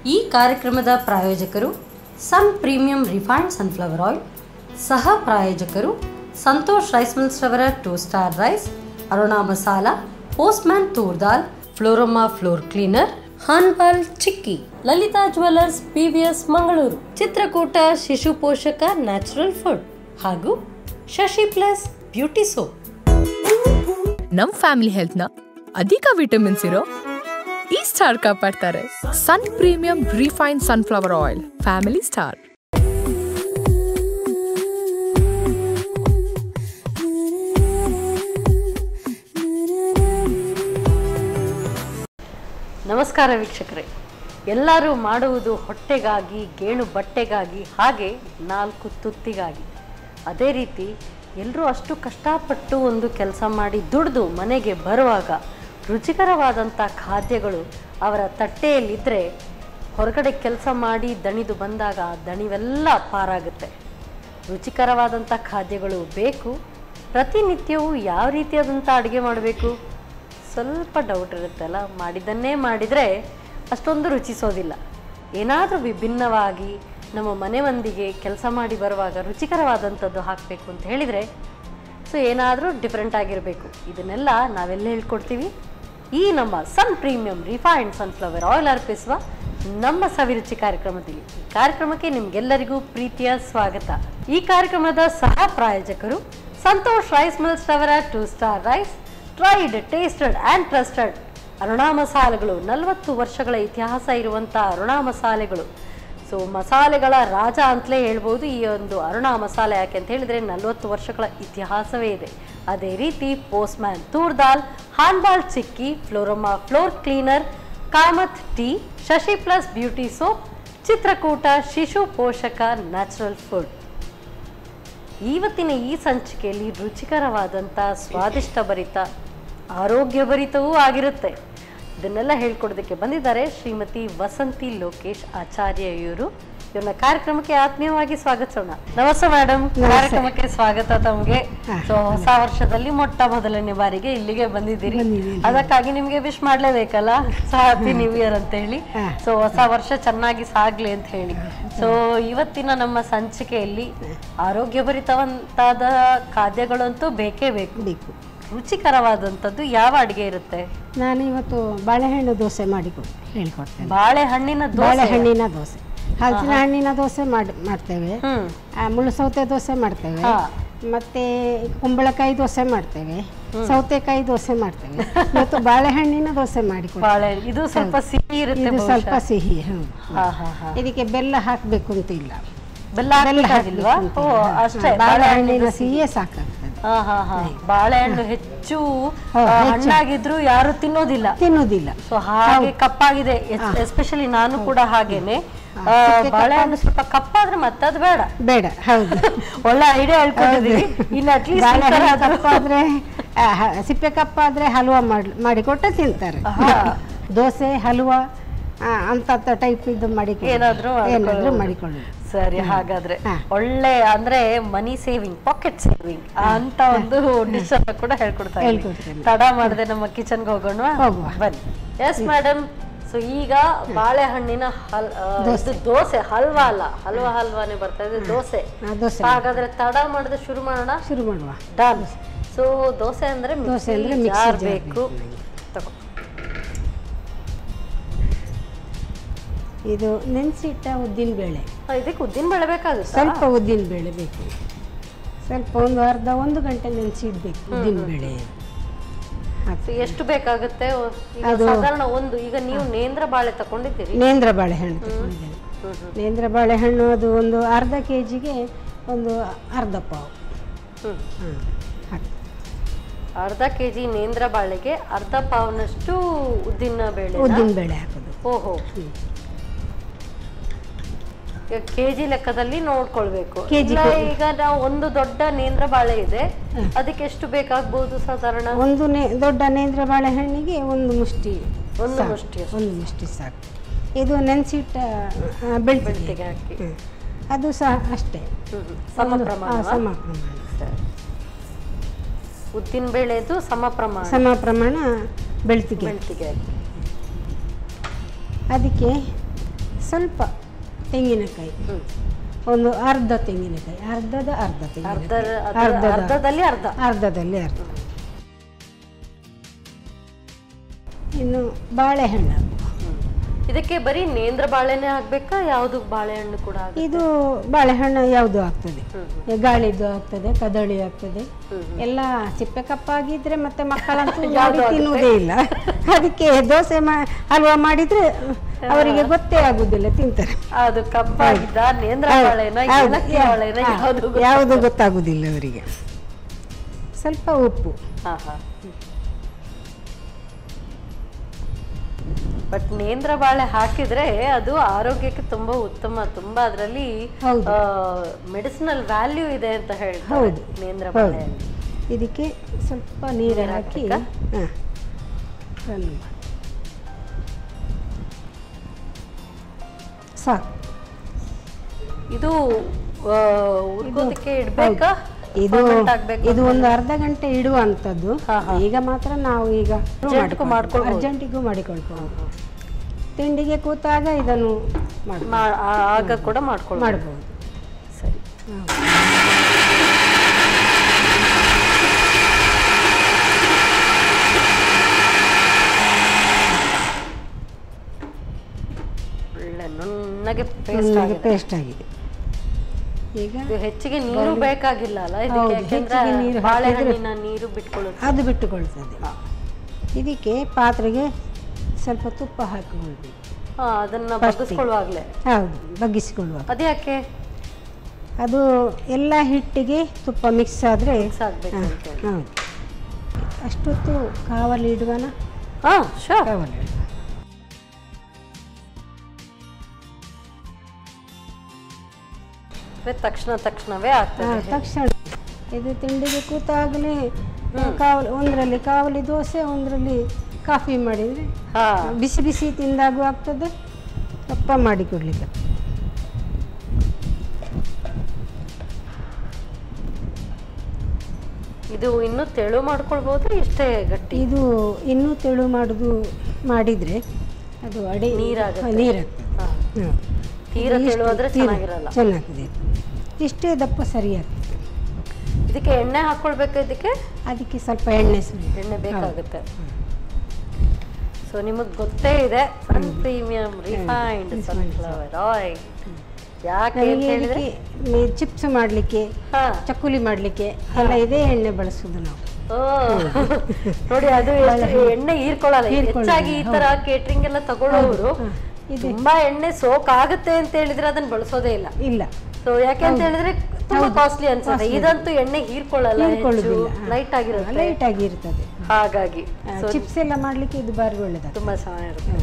ಈ ಕಾರ್ಯಕ್ರಮದ ಪ್ರಾಯೋಜಕರು Sun premium refined sunflower oil ಸಹ ಪ್ರಾಯೋಜಕರು ಸಂತೋಷ್ ರೈಸ್ ಮಿಲ್ಸ್ ರವರ two star rice Aruna masala postman toor dal Florama floor cleaner ಹಾನ್ಪಾಲ್ ಚಿಕ್ಕಿ ಲಲಿತಾ ಜ್ಯುವೆಲ್ಲರ್ಸ್ ಪಿವಿಎಸ್ ಮಂಗಳೂರು ಚಿತ್ರಕೂಟ ಶಿಶು ಪೋಷಕ ನ್ಯಾಚುರಲ್ ಫುಡ್ ಹಾಗೂ ಶಶಿ ಪ್ಲಸ್ ಬ್ಯೂಟಿ ಸೋಪ್ ನಮ್ ಫ್ಯಾಮಿಲಿ ಹೆಲ್ತ್ನ ಅಧಿಕ ವಿಟಮಿನ್ಸ್ ಇರೋ ಈ ಸ್ಟಾರ್ ಕಾಪಾಡ್ತಾರೆ Sun premium refine sunflower oil family star ನಮಸ್ಕಾರ ವೀಕ್ಷಕರೇ ಎಲ್ಲರೂ ಮಾಡುವುದು ಹೊಟ್ಟೆಗಾಗಿ ಗೇಣು ಬಟ್ಟೆಗಾಗಿ ಹಾಗೆ ನಾಲ್ಕು ತುತ್ತಿಗಾಗಿ ಅದೇ ರೀತಿ ಎಲ್ಲರೂ ಅಷ್ಟು ಕಷ್ಟಪಟ್ಟು ಒಂದು ಕೆಲಸ ಮಾಡಿ ದುಡಿದು ಮನೆಗೆ ಬರುವಾಗ ರುಚಿಕರವಾದಂಥ ಖಾದ್ಯಗಳು ಅವರ ತಟ್ಟೆಯಲ್ಲಿದ್ದರೆ ಹೊರಗಡೆ ಕೆಲಸ ಮಾಡಿ ದಣಿದು ಬಂದಾಗ ಆ ದಣಿವೆಲ್ಲ ಪಾರಾಗುತ್ತೆ ರುಚಿಕರವಾದಂಥ ಖಾದ್ಯಗಳು ಬೇಕು ಪ್ರತಿನಿತ್ಯವೂ ಯಾವ ರೀತಿಯಾದಂಥ ಅಡುಗೆ ಮಾಡಬೇಕು ಸ್ವಲ್ಪ ಡೌಟ್ ಇರುತ್ತಲ್ಲ ಮಾಡಿದ್ದನ್ನೇ ಮಾಡಿದರೆ ಅಷ್ಟೊಂದು ರುಚಿಸೋದಿಲ್ಲ ಏನಾದರೂ ವಿಭಿನ್ನವಾಗಿ ನಮ್ಮ ಮನೆ ಮಂದಿಗೆ ಕೆಲಸ ಮಾಡಿ ಬರುವಾಗ ರುಚಿಕರವಾದಂಥದ್ದು ಹಾಕಬೇಕು ಅಂತ ಹೇಳಿದರೆ ಸೊ ಏನಾದರೂ ಡಿಫ್ರೆಂಟ್ ಆಗಿರಬೇಕು ಇದನ್ನೆಲ್ಲ ನಾವೆಲ್ಲ ಹೇಳ್ಕೊಡ್ತೀವಿ ಈ ನಮ್ಮ Sun premium refined sunflower oil ಅರ್ಪಿಸುವ ನಮ್ಮ ಸವಿರುಚಿ ಕಾರ್ಯಕ್ರಮದಲ್ಲಿ ಈ ಕಾರ್ಯಕ್ರಮಕ್ಕೆ ನಿಮಗೆಲ್ಲರಿಗೂ ಪ್ರೀತಿಯ ಸ್ವಾಗತ ಈ ಕಾರ್ಯಕ್ರಮದ ಸಹ ಪ್ರಾಯೋಜಕರು ಸಂತೋಷ್ ರೈಸ್ ಮಿಲ್ಸ್ ರವರ two star rice tried tasted and trusted Aruna ಮಸಾಲೆಗಳು ನಲವತ್ತು ವರ್ಷಗಳ ಇತಿಹಾಸ ಇರುವಂಥ ಅರುಣಾ ಮಸಾಲೆಗಳು ಸೊ ಮಸಾಲೆಗಳ ರಾಜ ಅಂತಲೇ ಹೇಳ್ಬೋದು ಈ ಒಂದು ಅರುಣಾ ಮಸಾಲೆ ಯಾಕೆ ಅಂತ ಹೇಳಿದರೆ ನಲವತ್ತು ವರ್ಷಗಳ ಇತಿಹಾಸವೇ ಇದೆ ಅದೇ ರೀತಿ ಪೋಸ್ಟ್ಮ್ಯಾನ್ ತೂರ್ ದಾಲ್ ಹಾನ್ಬಾಲ್ chikki Florama floor cleaner Kamath tea Shashi plus beauty soap Chitrakoota ಶಿಶು ಪೋಷಕ ನ್ಯಾಚುರಲ್ ಫುಡ್ ಇವತ್ತಿನ ಈ ಸಂಚಿಕೆಯಲ್ಲಿ ರುಚಿಕರವಾದಂಥ ಸ್ವಾದಿಷ್ಟಭರಿತ ಆರೋಗ್ಯಭರಿತವೂ ಆಗಿರುತ್ತೆ ಇದನ್ನೆಲ್ಲ ಹೇಳ್ಕೊಡೋದಕ್ಕೆ ಬಂದಿದ್ದಾರೆ ಶ್ರೀಮತಿ ವಸಂತಿ ಲೋಕೇಶ್ ಆಚಾರ್ಯ ಇವರು ಇವ್ರನ್ನ ಕಾರ್ಯಕ್ರಮಕ್ಕೆ ಆತ್ಮೀಯವಾಗಿ ಸ್ವಾಗತಿಸೋಣ ನಮಸ್ತೆ ಮೇಡಮ್ ಕಾರ್ಯಕ್ರಮಕ್ಕೆ ಸ್ವಾಗತ ತಮಗೆ ಸೊ ಹೊಸ ವರ್ಷದಲ್ಲಿ ಮೊಟ್ಟ ಮೊದಲನೇ ಬಾರಿಗೆ ಇಲ್ಲಿಗೆ ಬಂದಿದ್ದೀರಿ ಅದಕ್ಕಾಗಿ ನಿಮ್ಗೆ ವಿಶ್ ಮಾಡ್ಲೇಬೇಕಲ್ಲ ಸೊ ಹ್ಯಾಪಿ ನ್ಯೂ ಇಯರ್ ಅಂತ ಹೇಳಿ ಸೊ ಹೊಸ ವರ್ಷ ಚೆನ್ನಾಗಿ ಸಾಗ್ಲಿ ಅಂತ ಹೇಳಿ ಸೊ ಇವತ್ತಿನ ನಮ್ಮ ಸಂಚಿಕೆಯಲ್ಲಿ ಆರೋಗ್ಯಭರಿತವಂತಾದ ಖಾದ್ಯಗಳಂತೂ ಬೇಕೇ ಬೇಕು ಬೇಕು ರುಚಿಕರವಾದಂಥದ್ದು ಯಾವ ಅಡಿಗೆ ಇರುತ್ತೆ ನಾನು ಇವತ್ತು ಬಾಳೆಹಣ್ಣು ದೋಸೆ ಮಾಡಿ ಕೊಡ್- ಹೇಳ್ಕೊಡ್ತೇನೆ ಬಾಳೆಹಣ್ಣಿನ ದೋಸೆ ಬಾಳೆಹಣ್ಣಿನ ದೋಸೆ ಹಲಸಿನ ಹಣ್ಣಿನ ದೋಸೆ ಮಾಡಿ ಮಾಡ್ತೇವೆ ಹ್ಮ್ ಆ, ಮುಳ್ಳು ಸೌತೆ ದೋಸೆ ಮಾಡ್ತೇವೆ ಹಾ. ಮತ್ತೆ ಮತ್ತೆ ಕುಂಬಳಕಾಯಿ ದೋಸೆ ಮಾಡ್ತೇವೆ ಸೌತೆಕಾಯಿ ದೋಸೆ ಮಾಡ್ತೇವೆ ಇವತ್ತು ಬಾಳೆಹಣ್ಣಿನ ದೋಸೆ ಮಾಡಿ ಕೊಡ್ತೇವೆ. ಬಾಳೆ ಇದು ಸ್ವಲ್ಪ ಸಿಹಿ ಇರುತ್ತೆ ಇದು ಸ್ವಲ್ಪ ಬಹುಶಃ. ಸಿಹಿ ಹೌದು ಹಾ ಹಾ ಹಾ ಇದಕ್ಕೆ ಬೆಲ್ಲ ಹಾಕಬೇಕು ಅಂತ ಇಲ್ಲ ಬೆಲ್ಲ ಹಾಕ್ಬೇಕಾಗಿಲ್ವಾ ಹಾಕ್ಬೇಕು ಓ ಅಂತ ಇಲ್ಲ. ಅಷ್ಟೇ ಹಾ, ಬಾಳೆಹಣ್ಣಿನ ಸಿಹಿಯೇ ಸಾಕಾಗ್ತದೆ ಹಾ ಹಾ ಹಾ ಬಾಳೆಹಣ್ಣು ಹೆಚ್ಚು ಹಾ, ಆ, ಹೆಚ್ಚು. ಹಣ್ಣಾಗಿದ್ರು ಯಾರು ತಿನ್ನೋದಿಲ್ಲ ತಿನ್ನುವುದಿಲ್ಲ ಸೊ ಹಾಗೆ ಕಪ್ಪಾಗಿದೆ ಎಸ್ಪೆಷಲಿ ನಾನು ಕೂಡ ಹಾಗೇನೆ ಆ, ಬಾಳೆಹಣ್ಣು ಸ್ವಲ್ಪ ಕಪ್ಪಾದ್ರೆ ಮತ್ತೆ ಅದು ಬೇಡ ಬೇಡ ಹೌದು ಒಳ್ಳೆ ಐಡಿಯಾ ಹೇಳ್ಕೊಂಡಿದ್ದೀವಿ ಇನ್ನು ಅಟ್ಲೀಸ್ಟ್ ಬಾಳೆಹಣ್ಣು ಕಪ್ಪಾದ್ರೆ ಆ, ಹ- ಸಿಪ್ಪೆ ಕಪ್ಪಾದ್ರೆ ಹಲ್ವಾ ಮಾಡಿ ಮಾಡಿಕೊಟ್ಟು ತಿಂತಾರೆ ಹಾ. ದೋಸೆ ಹಲ್ವಾ ಆ, ಅಂತ ಟೈಪ್ ಇದು ಮಾಡಿ ಏನಾದ್ರೂ ಏನಾದ್ರೂ ಮಾಡ್ಕೊಳ್ಳೋದು. ಮಾಡಿಕೊಳ್ಳಿ ಸರಿ ಹಾಗಾದ್ರೆ ಹಾ. ಒಳ್ಳೆ ಅಂದ್ರೆ ಮನಿ ಸೇವಿಂಗ್ ಪಾಕೆಟ್ ಸೇವಿಂಗ್ ಅಂತ ಒಂದು ಡಿಶ್ ಅನ್ನ ಕೂಡ ಹೇಳ್ಕೊಡ್ತಾ ಇದ್ದೀನಿ. ಹೇಳ್ಕೊಡ್ತೇನೆ. ತಡ ಮಾಡದೆ ನಮ್ಮ ಕಿಚನ್ಗೆ ಹೋಗೋಣ ಹೋಗುವ. ಬನ್ನಿ ಎಸ್ ಮೇಡಮ್ ಸೊ ಈಗ ಬಾಳೆಹಣ್ಣಿನ ಹಲ್ ಆ, ದೋಸೆ. ಇದು ದೋಸೆ ಹಲ್ವಾ ಅಲ್ಲ ಹಲ್ವಾ ಹಲ್ವಾನೇ ಬರ್ತಾ ಇದೆ ದೋಸೆ ಆ, ದೋಸೆ ಹಾಗಾದ್ರೆ ತಡ ಮಾಡದೆ ಶುರು ಮಾಡೋಣ ಶುರು ಮಾಡುವ ಡನ್ ಸೊ ದೋಸೆ ಅಂದ್ರೆ ದೋಸೆ ಅಂದ್ರೆ ಮಿಕ್ಸಿ ಮಿಕ್ಸಿ ಜಾರ್ ಜಾರ್ ಬೇಕು ಬೇಕು ತಗೋ ಇದು ನೆನೆಸಿಟ್ಟ ಉದ್ದಿನ ಬೇಳೆ ಆ, ಇದಕ್ಕೆ ಉದ್ದಿನ ಬೇಳೆ ಬೇಕಾಗುತ್ತೆ ಸ್ವಲ್ಪ ಉದ್ದಿನ ಬೇಳೆ ಬೇಕು ಸ್ವಲ್ಪ ಒಂದು ಅರ್ಧ ಒಂದು ಗಂಟೆ ನೆನೆಸಿ ಇಡ್ಬೇಕು ಉದ್ದಿನ ಬೇಳೆ ಸೊ ಎಷ್ಟು ಬೇಕಾಗುತ್ತೆ ಈಗ ಅದು- ಸಾಧಾರಣ ಒಂದು ಈಗ ನೀವು ನೇಂದ್ರ ಬಾಳೆ ತಗೊಂಡಿದ್ದೀರಿ ನೇಂದ್ರ ಬಾಳೆಹಣ್ಣು ತಗೊಂಡಿದ್ದೇನೆ ಹ್ಮ್ ಹ್ಮ್ ನೇಂದ್ರ ಬಾಳೆಹಣ್ಣು ಅದು ಒಂದು ಅರ್ಧ ಕೆ ಜಿಗೆ ಒಂದು ಅರ್ಧ ಪಾವು ಹ್ಮ್ ಹಾಂ ಹಾಕಿ ಅರ್ಧ ಕೆಜಿ ನೇಂದ್ರ ಬಾಳೆಗೆ ಅರ್ಧ ಪಾವ್ನಷ್ಟು ಉದ್ದಿನ ಬೇಳೆ ಉದ್ದಿನ ಬೇಳೆ ಹಾಕೋದು ಓಹೋ ಈಗ ಕೆಜಿ ಲೆಕ್ಕದಲ್ಲಿ ನೋಡ್ಕೊಳ್ಬೇಕು ಕೆಜಿ ಇಲ್ಲ ಈಗ ನಾವು ಒಂದು ದೊಡ್ಡ ನೇಂದ್ರ ಬಾಳೆ ಇದೆ ಅದಕ್ಕೆ ಎಷ್ಟು ಬೇಕಾಗ್ಬೋದು ಸಾಧಾರಣ ಒಂದು ನೇ ದೊಡ್ಡ ನೇಂದ್ರ ಬಾಳೆಹಣ್ಣಿಗೆ ಒಂದು ಮುಷ್ಟಿ ಒಂದು ಸಾಕು. ಮುಷ್ಟಿ ಅಷ್ಟು. ಒಂದು ಮುಷ್ಟಿ ಸಾಕು ಇದು ನೆನೆಸಿಟ್ಟ ಬೆಳ್ತಿಗೆ ಬೆಳ್ತಿಗೆ ಹಾಕಿ ಅದು ಸಹ ಅಷ್ಟೇ ಹ್ಮ್ ಹ್ಮ್. ಸಮ ಒಂದು- ಪ್ರಮಾಣ ಆ, ಸಮ ಪ್ರಮಾಣ ಉದ್ದಿನ ಬೇಳೆದು ಸಮ ಪ್ರಮಾಣ ಸಮ ಪ್ರಮಾಣ ಬೆಳ್ತಿಗೆ ಬೆಳ್ತಿಗೆ ಅದಕ್ಕೆ ಸ್ವಲ್ಪ ತೆಂಗಿನಕಾಯಿ ಹ್ಮ್. ಒಂದು ಅರ್ಧ ತೆಂಗಿನಕಾಯಿ ಅರ್ಧದ ಅರ್ಧ ಅರ್ಧ ತೆಂಗಿನಕಾಯಿ ಅದ್ರ- ಅರ್ಧದ ಅರ್ಧದಲ್ಲಿ ಅರ್ಧ ಅರ್ಧದಲ್ಲಿ ಅರ್ಧ ಇನ್ನು ಬಾಳೆಹಣ್ಣು ಹಾಕು. ಇದಕ್ಕೆ ಬರೀ ನೇಂದ್ರ ಬಾಳೆನೇ ಆಗ್ಬೇಕಾ ಯಾವ್ದು ಬಾಳೆಹಣ್ಣು ಕೂಡ ಆಗುತ್ತೆ? ಇದು ಬಾಳೆಹಣ್ಣು ಯಾವುದು ಆಗ್ತದೆ ಹ್ಮ್ ಗಾಳಿದು ಆಗ್ತದೆ ಕದಳಿ ಆಗ್ತದೆ ಎಲ್ಲ ಸಿಪ್ಪೆ ಕಪ್ಪಾಗಿದ್ರೆ ಮತ್ತೆ ಮಕ್ಕಳಂತೂ ಯಾವ್ದು ಮಾಡಿ ತಿನ್ನುವುದೇ ಇಲ್ಲ ಅದಕ್ಕೆ ದೋಸೆ ಮಾ ಹಲ್ವಾ ಮಾಡಿದ್ರೆ ಅವರಿಗೆ ಗೊತ್ತೇ ಆಗುದಿಲ್ಲ ತಿಂತಾರೆ ಅದು ಕಪ್ಪಾಗಿದ್ದ ನೇಂದ್ರ ಹೌದು, ಬಾಳೆನ ಹೌದು, ಏಲಕ್ಕಿ ಯಾ- ಬಾಳೆನ ಹಾ, ಯಾವುದು ಯಾವುದು ಗೊತ್ತಾಗುದಿಲ್ಲ ಅವರಿಗೆ ಸ್ವಲ್ಪ ಉಪ್ಪು ಹಾ ಹಾ ಬಟ್ ನೇಂದ್ರ ಬಾಳೆ ಹಾಕಿದ್ರೆ ಅದು ಆರೋಗ್ಯಕ್ಕೆ ತುಂಬಾ ಉತ್ತಮ ತುಂಬಾ ಅದರಲ್ಲಿ ಹೌದು. ಮೆಡಿಸಿನಲ್ ವ್ಯಾಲ್ಯೂ ಇದೆ ಅಂತ ಹೇಳ್ತಾರೆ ಹೌದು. ನೇಂದ್ರ ಹೌದು ಬಾಳೆ ಇದಕ್ಕೆ ಸ್ವಲ್ಪ ನೀರು ನೀರು ಹಾಕಿ ಹಾಕ್ಬೇಕಾ? ಹಾಂ ರನ್ ಮಾಡಿ ಸಾಕು ಇದು ಆ, ಉರ್ಗೋದಕ್ಕೆ ಇಡ್ಬೇಕಾ ಇದು Ferment ಆಗ್ಬೇಕಾ? ಇದು ಒಂದು ಅರ್ಧ ಗಂಟೆ ಇಡುವಂಥದ್ದು ಹಾ, ಹಾ. ಈಗ ಮಾತ್ರ ನಾವು ಈಗ ಅರ್ಜೆಂಟ್ಗೂ ಮಾಡ್ಕೊಳ್ಬೋದು. ಅರ್ಜೆಂಟಿಗೂ ಮಾಡಿಕೊಳ್ಬೋದು ತಿಂಡಿಗೆ ಕೂತಾಗ ಇದನ್ನು ಮಾಡ್ಬೋದು ಮಾ- ಆ- ಆಗ ಕೂಡ ಮಾಡ್ಕೊಳ್ಳಿ ಮಾಡ್ಬೋದು ಸರಿ ಒಳ್ಳೆ ನುಣ್ಣಗೆ ಪೇಸ್ಟ್ ಆಗಿದೆ ಪೇಸ್ಟ್ ಆಗಿದೆ ಈಗ ಇದು ಹೆಚ್ಚಿಗೆ ನೀರು ಬೇಕಾಗಿಲ್ಲ ಅಲ್ಲ ಇದಕ್ಕೆ ಹೌದು, ಯಾಕೆಂದ್ರೆ ಹೆಚ್ಚಿಗೆ ನೀರು ಬಾಳೆಹಣ್ಣಿನ ನೀರು ಬಿಟ್ಕೊಳ್ಳುತ್ತೆ ಅದು ಬಿಟ್ಟುಕೊಳ್ತದೆ ಇದಕ್ಕೆ ಪಾತ್ರೆಗೆ ಸ್ವಲ್ಪ ತುಪ್ಪ ಹಾಕಿಕೊಳ್ಬೇಕು ಹಾ ಅದನ್ನ First ಗೆ. ಬಗ್ಗಿಸ್ಕೊಳ್ಳುವಾಗ್ಲೇ ಹೌದು ಬಗ್ಗಿಸಿಕೊಳ್ಳುವಾಗ ಅದ್ಯಾಕೆ ಅದು ಎಲ್ಲ ಹಿಟ್ಟಿಗೆ ತುಪ್ಪ ಮಿಕ್ಸ್ ಆದರೆ ಮಿಕ್ಸ್ ಆಗ್ಬೇಕು ಅಂತ ಹೇಳಿ ಹೌದು ಅಷ್ಟೊತ್ತು ಕಾವಲಿ ಇಡುವನ ಹಾ ಶೋರ್ ಕಾವಲಿ ಇಡುವ ತಕ್ಷಣ ತಕ್ಷಣವೇ ಹಾ, ಆಗ್ತದೆ ತಕ್ಷಣ ಇದು ತಿಂಡಿಗೆ ಕೂತಾಗಲೇ ಕಾವಲಿ ಒಂದರಲ್ಲಿ ಕಾವಲಿ ದೋಸೆ ಒಂದರಲ್ಲಿ ಕಾಫಿ ಮಾಡಿದರೆ ಹಾ ಬಿಸಿ ಬಿಸಿ ತಿಂದಾಗೂ ಆಗ್ತದೆ ತಪ್ಪ ಮಾಡಿ ಕೊಡ್ಲಿಕ್ಕೆ ಇದು ಇನ್ನು ತೆಳು ಮಾಡ್ಕೊಳ್ಬೋದು ಇಷ್ಟೇ ಗಟ್ಟಿ ಇದು ಇನ್ನೂ ತೆಳು ಮಾಡುದು ಮಾಡಿದರೆ ಅದು ಅಡಿ ನೀರಾಗುತ್ತೆ. ನೀರಾಗ್ತದೆ ಹಾ. ಹ್ಮ್. ತೀರಾ ಇಷ್ಟು- ತೆಳು ಆದ್ರೆ ತೀರಾ ಚೆನ್ನಾಗಿರಲ್ಲ ಚೆನ್ನಾಗಿದೆ ಇಷ್ಟೇ ದಪ್ಪ ಸರಿಯಾಗ್ತದೆ ಇದಕ್ಕೆ ಎಣ್ಣೆ ಹಾಕೊಳ್ಬೇಕು ಇದಕ್ಕೆ ಅದಕ್ಕೆ ಸ್ವಲ್ಪ ಎಣ್ಣೆ ಸುರಿ ಎಣ್ಣೆ ಬೇಕಾಗುತ್ತೆ ಸೊ ನಿಮಗೆ ಗೊತ್ತೇ ಇದೆ Sun premium refined sunflower oil ಯಾಕೆ ಅಂತ ನಮಗೆ ಹೇಳಿದ್ರೆ ಇದಕ್ಕೆ ಚಿಪ್ಸ್ ಮಾಡಲಿಕ್ಕೆ ಹಾ ಚಕ್ಕುಲಿ ಮಾಡಲಿಕ್ಕೆ ಎಲ್ಲ ಇದೇ ಎಣ್ಣೆ ಬಳಸುದು ನಾವು ಓ ನೋಡಿ ಅದು ಎಷ್ಟು ಎಣ್ಣೆ ಹೀರ್ಕೊಳ್ಳಲ್ಲ ಹೀರ್ಕೊಳ್ಳಲ್ಲ, ಹೆಚ್ಚಾಗಿ ಈ ತರ ಕೇಟ್ರಿಂಗ್ ಎಲ್ಲ ತಗೊಳ್ಳೋರು ಹಾ, ಇದೆ ತುಂಬಾ ಎಣ್ಣೆ ಸೋಕ್ ಆಗುತ್ತೆ ಅಂತ ಹೇಳಿದ್ರೆ ಅದನ್ನ ಬಳಸೋದೇ ಇಲ್ಲ ಇಲ್ಲ ಸೊ ಯಾಕೆ ಅಂತ ಹೇಳಿದ್ರೆ ತುಂಬಾ ಕಾಸ್ಟ್ಲಿ ಅನ್ಸುತ್ತೆ ಇದಂತೂ ಎಣ್ಣೆ ಹೀರ್ಕೊಳ್ಳಲ್ಲ ಹೆಚ್ಚು ಹೀರ್ಕೊಳ್ಳುದಿಲ್ಲ ಲೈಟ್ ಆಗಿರುತ್ತೆ ಲೈಟ್ ಆಗಿರ್ತದೆ ಹಾಗಾಗಿ ಸೊ ಚಿಪ್ಸ್ ಎಲ್ಲ ಮಾಡಲಿಕ್ಕೆ ಇದು ಬಾರಿ ಒಳ್ಳೆದಾಗ್ತದೆ ತುಂಬಾ ಚೆನ್ನಾಗಿರುತ್ತೆ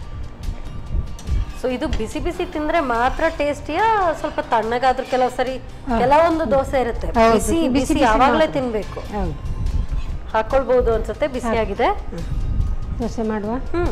ಸೊ ಇದು ಬಿಸಿ ಬಿಸಿ ತಿಂದ್ರೆ ಮಾತ್ರ ಟೇಸ್ಟಿಯಾ ಸ್ವಲ್ಪ ತಣ್ಣಗಾದ್ರೂ ಕೆಲವು ಸರಿ ಕೆಲವೊಂದು ದೋಸೆ ಇರುತ್ತೆ ಹೌದು, ಬಿಸಿ ಬಿಸಿ ಬಿಸಿ ಬಿಸಿ ಯಾವಾಗಲೇ ಮಾತ್ರ. ತಿನ್ಬೇಕು ಹೌದು ಹಾಕೊಳ್ಬಹುದು ಅನ್ಸುತ್ತೆ ಬಿಸಿಯಾಗಿದೆ ದೋಸೆ ಮಾಡುವ ಹ್ಮ್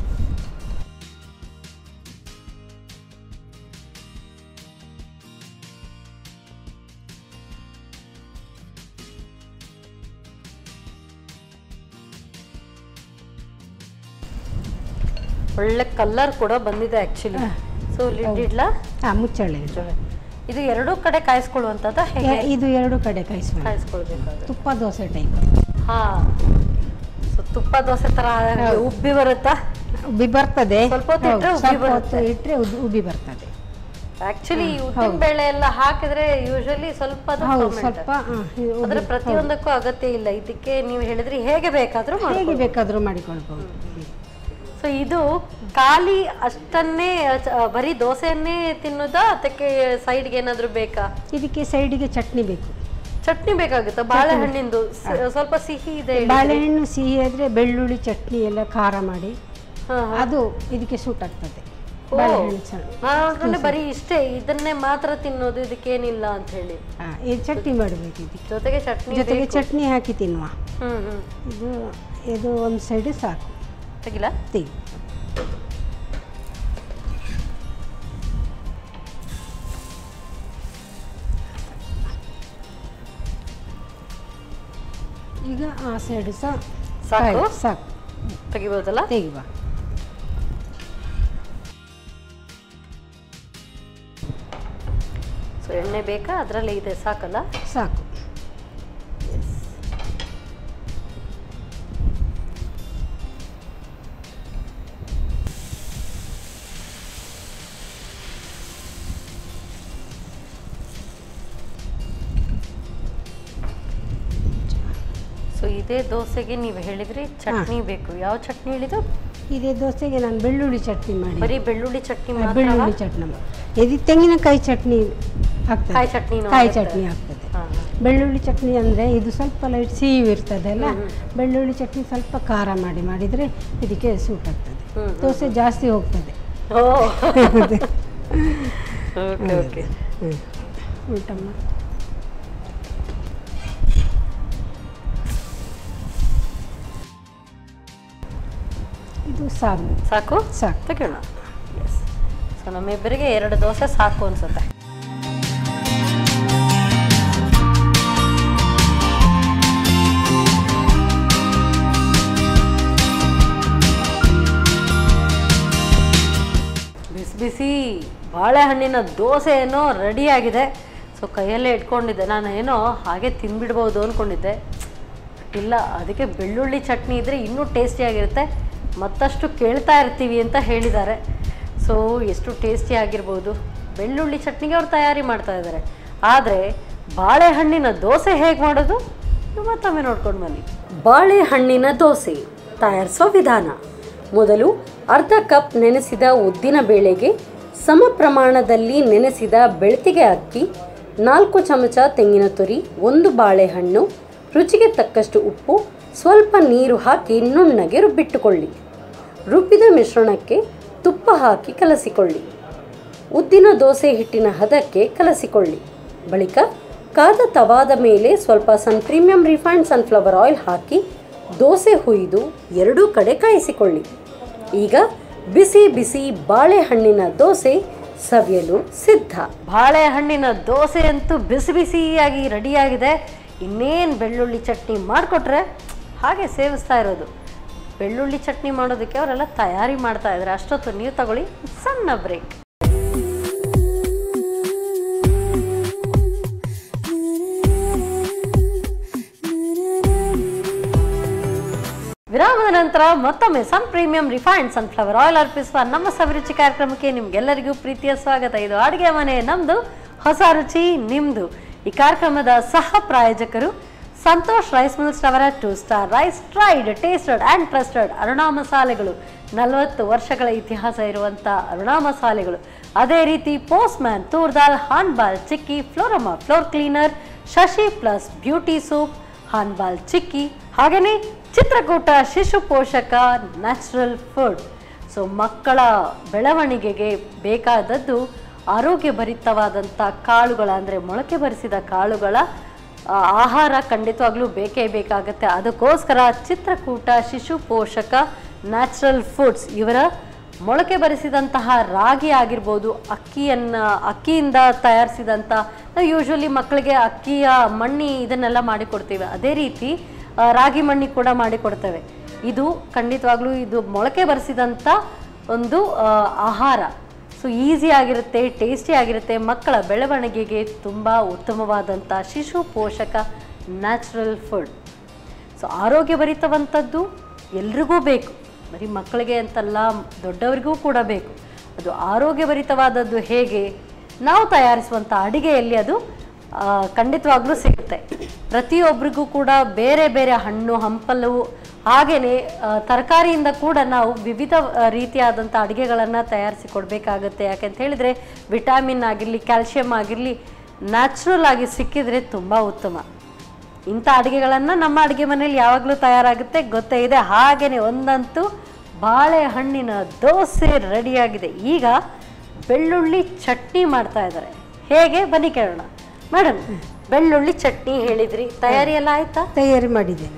ಒಳ್ಳೆ ಕಲರ್ ಕೂಡ ಬಂದಿದೆ ಆಕ್ಚುಲಿ ಸೊ ಲಿಡ್ ಇಡ್ಲಾ ಹಾಂ ಮುಚ್ಚಳೆ ಇದು ಎರಡೂ ಕಡೆ ಕಾಯಿಸ್ಕೊಳ್ಳುವಂತದ ಹೇಗೆ ಎ- ಇದು ಎರಡು ಕಡೆ ಕಾಯಿಸುವ ಕಾಯಿಸ್ಕೊಳ್ಬೇಕಾದ್ರೆ ತುಪ್ಪ ದೋಸೆ ಟೈಪ್ ಹಾ ಸೊ ತುಪ್ಪ ದೋಸೆ ತರ ಉಬ್ಬಿ ಬರುತ್ತಾ ಉಬ್ಬಿ ಬರ್ತದೆ ಸ್ವಲ್ಪ ಹೊತ್ತು ಇಟ್ರೆ ಹೌದು, ಉಬ್ಬಿ ಸ್ವಲ್ಪ ಬರುತ್ತೆ. ಹೊತ್ತು ಇಟ್ರೆ ಉದ್- ಉಬ್ಬಿ ಬರ್ತದೆ ಆಕ್ಚುಲಿ ಉದ್ದಿನ ಬೇಳೆ ಎಲ್ಲ ಹಾಕಿದ್ರೆ ಯೂಶಲಿ ಸ್ವಲ್ಪ ಅದು ಹೌದು ferment. ಸ್ವಲ್ಪ ಆ, ಇದು ಉಬ್ಬಿ- ಆದ್ರೆ ಪ್ರತಿಯೊಂದಕ್ಕೂ ಅಗತ್ಯ ಇಲ್ಲ ಇದಕ್ಕೆ ನೀವು ಹೇಳಿದ್ರಿ ಹೇಗೆ ಬೇಕಾದ್ರೂ ಹೇಗೆ ಮಾಡ್ಬೋದು ಬೇಕಾದರೂ ಮಾಡಿಕೊಳ್ಬಹುದು ಸೊ ಇದು ಖಾಲಿ ಅಷ್ಟನ್ನೇ ಅ, ಬರೀ ದೋಸೆಯನ್ನೇ ತಿನ್ನೋದಾ ಅದಕ್ಕೆ ಸೈಡ್ಗೆ ಏನಾದ್ರೂ ಬೇಕಾ ಇದಕ್ಕೆ ಸೈಡಿಗೆ ಚಟ್ನಿ ಬೇಕು ಚಟ್ನಿ ಬೇಕಾಗುತ್ತಾ ಬಾಳೆಹಣ್ಣಿಂದು ಸ- ಸ್ವಲ್ಪ ಸಿಹಿ ಇದೆ ಹೇಳಿದ್ರಿ. ಬಾಳೆಹಣ್ಣು ಸಿಹಿ ಆದ್ರೆ ಬೆಳ್ಳುಳ್ಳಿ ಚಟ್ನಿ ಎಲ್ಲ ಖಾರ ಮಾಡಿ ಹಾ, ಹಾ. ಅದು ಇದಕ್ಕೆ ಸೂಟ್ ಆಗ್ತದೆ ಓ. ಬಾಳೆಹಣ್ಣು ಚ- ನಾನು ಅನ್ಕೊಂಡೆ ಬರೀ ಇಷ್ಟೇ ಇದನ್ನೇ ಮಾತ್ರ ತಿನ್ನೋದು ಇದಕ್ಕೇನಿಲ್ಲ ಅಂತ ಹೇಳಿ ಆ, ಈ ಚಟ್ನಿ ಮಾಡಬೇಕು ಇದಕ್ಕೆ ಜೊತೆಗೆ ಚಟ್ನಿ ಜೊತೆಗೆ ಬೇಕು. ಚಟ್ನಿ ಹಾಕಿ ತಿನ್ನುವ ಹ್ಮ್ ಹ್ಮ್ ಇದು ಇದು ಒಂದು ಸೈಡ್ ಸಾಕು ತೆಗಿಲ ತೆಗಿ ಈಗ ಆ ಸೈಡ್ ಸಹ ಸಾಕು? ಆಯ್ತು, ಸಾಕು ತೆಗಿಬೋದಲ್ಲ ತೆಗಿವ ಎಣ್ಣೆ ಬೇಕಾ ಅದರಲ್ಲೇ ಇದೆ ಸಾಕಲ್ಲ ಸಾಕು ಸೊ ಇದೇ ದೋಸೆಗೆ ನೀವು ಹೇಳಿದ್ರಿ ಚಟ್ನಿ ಬೇಕು ಯಾವ ಚಟ್ನಿ ಹೇಳಿದ್ದು ಇದೇ ದೋಸೆಗೆ ನಾನು ಬೆಳ್ಳುಳ್ಳಿ ಚಟ್ನಿ ಮಾಡಿ ಬರೀ ಬೆಳ್ಳುಳ್ಳಿ ಚಟ್ನಿ ಮಾತ್ರ ಬೆಳ್ಳುಳ್ಳಿ ಚಟ್ನಿ ಮಾಡಿ. ಇದು ತೆಂಗಿನಕಾಯಿ ಚಟ್ನಿ ಆಗ್ತದೆ ಕಾಯಿ ಚಟ್ನಿನೂ ಕಾಯಿ ಆಗುತ್ತೆ. ಚಟ್ನಿ ಆಗ್ತದೆ ಹಾಂ ಬೆಳ್ಳುಳ್ಳಿ ಚಟ್ನಿ ಅಂದರೆ ಇದು ಸ್ವಲ್ಪ ಲೈಟ್ ಸಿಹಿ ಇರ್ತದೆ ಅಲ್ಲ ಬೆಳ್ಳುಳ್ಳಿ ಚಟ್ನಿ ಸ್ವಲ್ಪ ಖಾರ ಮಾಡಿ ಮಾಡಿದರೆ ಇದಕ್ಕೆ ಸೂಟ್ ಆಗ್ತದೆ ಹ್ಮ್, ಹ್ಮ್, ದೋಸೆ ಜಾಸ್ತಿ ಹೋಗ್ತದೆ ಓ ಓಕೆ ಓಕೆ ಹ್ಮ್. ಉಂಟಮ್ಮ ಇದು ಸಾರು ಸಾಕು ಸಾಕು ತೆಗೋಣ ಎಸ್ ಸೊ ನಮ್ಮಿಬ್ಬರಿಗೆ ಎರಡು ದೋಸೆ ಸಾಕು ಅನ್ಸುತ್ತೆ ಬಿಸಿ ಬಿಸಿ ಬಾಳೆಹಣ್ಣಿನ ದೋಸೆ ಏನೋ ರೆಡಿಯಾಗಿದೆ ಸೊ ಕೈಯಲ್ಲೇ ಇಟ್ಕೊಂಡಿದ್ದೆ ನಾನು ಏನೋ ಹಾಗೆ ತಿಂದ್ಬಿಡ್ಬೋದು ಅಂದ್ಕೊಂಡಿದ್ದೆ ಇಲ್ಲ ಅದಕ್ಕೆ ಬೆಳ್ಳುಳ್ಳಿ ಚಟ್ನಿ ಇದ್ದರೆ ಇನ್ನೂ ಟೇಸ್ಟಿಯಾಗಿರುತ್ತೆ ಮತ್ತಷ್ಟು ಕೇಳ್ತಾ ಇರ್ತೀವಿ ಅಂತ ಹೇಳಿದ್ದಾರೆ ಸೊ ಎಷ್ಟು ಟೇಸ್ಟಿ ಆಗಿರ್ಬೋದು ಬೆಳ್ಳುಳ್ಳಿ ಚಟ್ನಿಗೆ ಅವ್ರು ತಯಾರಿ ಮಾಡ್ತಾ ಇದ್ದಾರೆ ಆದರೆ ಬಾಳೆಹಣ್ಣಿನ ದೋಸೆ ಹೇಗೆ ಮಾಡೋದು ನೀವು ಮತ್ತೊಮ್ಮೆ ನೋಡ್ಕೊಂಡು ಬನ್ನಿ ಬಾಳೆಹಣ್ಣಿನ ದೋಸೆ ತಯಾರಿಸೋ ವಿಧಾನ ಮೊದಲು ಅರ್ಧ ಕಪ್ ನೆನೆಸಿದ ಉದ್ದಿನ ಬೇಳೆಗೆ ಸಮ ಪ್ರಮಾಣದಲ್ಲಿ ನೆನೆಸಿದ ಬೆಳ್ತಿಗೆ ಅಕ್ಕಿ ನಾಲ್ಕು ಚಮಚ ತೆಂಗಿನ ತುರಿ ಒಂದು ಬಾಳೆಹಣ್ಣು ರುಚಿಗೆ ತಕ್ಕಷ್ಟು ಉಪ್ಪು ಸ್ವಲ್ಪ ನೀರು ಹಾಕಿ ನುಣ್ಣಗೆ ರುಬ್ಬಿಟ್ಟುಕೊಳ್ಳಿ ರುಬ್ಬಿದ ಮಿಶ್ರಣಕ್ಕೆ ತುಪ್ಪ ಹಾಕಿ ಕಲಸಿಕೊಳ್ಳಿ ಉದ್ದಿನ ದೋಸೆ ಹಿಟ್ಟಿನ ಹದಕ್ಕೆ ಕಲಸಿಕೊಳ್ಳಿ ಬಳಿಕ ಕಾದ ತವಾದ ಮೇಲೆ ಸ್ವಲ್ಪ Sun premium refined sunflower oil ಹಾಕಿ ದೋಸೆ ಹುಯ್ದು ಎರಡೂ ಕಡೆ ಕಾಯಿಸಿಕೊಳ್ಳಿ ಈಗ ಬಿಸಿ ಬಿಸಿ ಬಾಳೆಹಣ್ಣಿನ ದೋಸೆ ಸವಿಯಲು ಸಿದ್ಧ ಬಾಳೆಹಣ್ಣಿನ ದೋಸೆ ಅಂತೂ ಬಿಸಿ ಬಿಸಿಯಾಗಿ ರೆಡಿಯಾಗಿದೆ ಇನ್ನೇನು ಬೆಳ್ಳುಳ್ಳಿ ಚಟ್ನಿ ಮಾಡಿಕೊಟ್ರೆ ಹಾಗೆ ಸೇವಿಸ್ತಾ ಇರೋದು ಬೆಳ್ಳುಳ್ಳಿ ಚಟ್ನಿ ಮಾಡೋದಕ್ಕೆ ಅವರೆಲ್ಲ ತಯಾರಿ ಮಾಡ್ತಾ ಇದ್ದಾರೆ ಅಷ್ಟೊತ್ತು ನೀವು ತಗೊಳ್ಳಿ ಸಣ್ಣ ಬ್ರೇಕ್ ವಿರಾಮದ ನಂತರ ಮತ್ತೊಮ್ಮೆ Sun premium refined sunflower oil ಅರ್ಪಿಸುವ ನಮ್ಮ ಸವಿರುಚಿ ಕಾರ್ಯಕ್ರಮಕ್ಕೆ ನಿಮ್ಗೆಲ್ಲರಿಗೂ ಪ್ರೀತಿಯ ಸ್ವಾಗತ ಇದು ಅಡುಗೆ ಮನೆ ನಮ್ದು ಹೊಸ ರುಚಿ ನಿಮ್ದು ಈ ಕಾರ್ಯಕ್ರಮದ ಸಹ ಪ್ರಾಯೋಜಕರು ಸಂತೋಷ್ ರೈಸ್ ಮಿಲ್ಸ್ ರವರ two star rice tried tasted and trusted Aruna ಮಸಾಲೆಗಳು ನಲವತ್ತು ವರ್ಷಗಳ ಇತಿಹಾಸ ಇರುವಂಥ ಅರುಣಾ ಮಸಾಲೆಗಳು ಅದೇ ರೀತಿ post man toor dal ಹಾನ್ಬಾಲ್ chikki Florama floor cleaner Shashi plus beauty soup ಹಾನ್ಬಾಲ್ ಚಿಕ್ಕಿ ಹಾಗೆಯೇ ಚಿತ್ರಕೂಟ ಶಿಶು ಪೋಷಕ ನ್ಯಾಚುರಲ್ ಫುಡ್ ಸೊ ಮಕ್ಕಳ ಬೆಳವಣಿಗೆಗೆ ಬೇಕಾದದ್ದು ಆರೋಗ್ಯಭರಿತವಾದಂಥ ಕಾಳುಗಳ ಅಂದರೆ ಮೊಳಕೆ ಬರಿಸಿದ ಕಾಳುಗಳ ಆ, ಆಹಾರ ಖಂಡಿತವಾಗ್ಲೂ ಬೇಕೇ ಬೇಕಾಗುತ್ತೆ ಅದಕ್ಕೋಸ್ಕರ ಚಿತ್ರಕೂಟ ಶಿಶು ಪೋಷಕ ನ್ಯಾಚುರಲ್ ಫುಡ್ಸ್ ಇವರ ಮೊಳಕೆ ಬರಿಸಿದಂತಹ ರಾಗಿ ಆಗಿರ್ಬೋದು ಅಕ್ಕಿಯನ್ನು ಅಕ್ಕಿಯಿಂದ ತಯಾರಿಸಿದಂಥ ನಾವು ಯೂಶ್ವಲಿ ಮಕ್ಕಳಿಗೆ ಅಕ್ಕಿಯ ಮಣ್ಣಿ ಇದನ್ನೆಲ್ಲ ಮಾಡಿಕೊಡ್ತೀವಿ ಅದೇ ರೀತಿ ಆ, ರಾಗಿ ಮಣ್ಣಿ ಕೂಡ ಮಾಡಿಕೊಡ್ತೇವೆ ಇದು ಖಂಡಿತವಾಗ್ಲೂ ಇದು ಮೊಳಕೆ ಬರಿಸಿದಂಥ ಒಂದು ಆ, ಆಹಾರ ಸೊ ಈಸಿ ಆಗಿರುತ್ತೆ ಟೇಸ್ಟಿ ಆಗಿರುತ್ತೆ ಮಕ್ಕಳ ಬೆಳವಣಿಗೆಗೆ ತುಂಬ ಉತ್ತಮವಾದಂಥ ಶಿಶು ಪೋಷಕ ನ್ಯಾಚುರಲ್ ಫುಡ್ ಸೊ ಆರೋಗ್ಯಭರಿತವಂಥದ್ದು ಎಲ್ರಿಗೂ ಬೇಕು ಬರೀ ಮಕ್ಕಳಿಗೆ ಅಂತಲ್ಲ ದೊಡ್ಡವರಿಗೂ ಕೂಡ ಬೇಕು ಅದು ಆರೋಗ್ಯಭರಿತವಾದದ್ದು ಹೇಗೆ ನಾವು ತಯಾರಿಸುವಂಥ ಅಡಿಗೆಯಲ್ಲಿ ಅದು ಆ, ಖಂಡಿತವಾಗ್ಲೂ ಸಿಗುತ್ತೆ ಪ್ರತಿಯೊಬ್ಬರಿಗೂ ಕೂಡ ಬೇರೆ ಬೇರೆ ಹಣ್ಣು ಹಂಪಲು ಹಾಗೆಯೇ ತರಕಾರಿಯಿಂದ ಕೂಡ ನಾವು ವಿವಿಧ ಆ, ರೀತಿಯಾದಂಥ ಅಡುಗೆಗಳನ್ನು ತಯಾರಿಸಿ ಕೊಡಬೇಕಾಗತ್ತೆ ಯಾಕೆಂತ ಹೇಳಿದರೆ ವಿಟಾಮಿನ್ ಆಗಿರಲಿ ಕ್ಯಾಲ್ಶಿಯಂ ಆಗಿರಲಿ ನ್ಯಾಚುರಲ್ ಆಗಿ ಸಿಕ್ಕಿದರೆ ತುಂಬ ಉತ್ತಮ ಇಂಥ ಅಡುಗೆಗಳನ್ನು ನಮ್ಮ ಅಡುಗೆ ಮನೇಲಿ ಯಾವಾಗಲೂ ತಯಾರಾಗುತ್ತೆ ಗೊತ್ತೇ ಇದೆ ಹಾಗೆಯೇ ಒಂದಂತೂ ಬಾಳೆಹಣ್ಣಿನ ದೋಸೆ ರೆಡಿಯಾಗಿದೆ ಈಗ ಬೆಳ್ಳುಳ್ಳಿ ಚಟ್ನಿ ಮಾಡ್ತಾ ಇದ್ದಾರೆ ಹೇಗೆ ಬನ್ನಿ ಕೇಳೋಣ ಮೇಡಮ್ ಬೆಳ್ಳುಳ್ಳಿ ಚಟ್ನಿ ಹೇಳಿದ್ರಿ ತಯಾರಿ ಎಲ್ಲ ಆಯ್ತಾ ತಯಾರಿ ಮಾಡಿದ್ದೇನೆ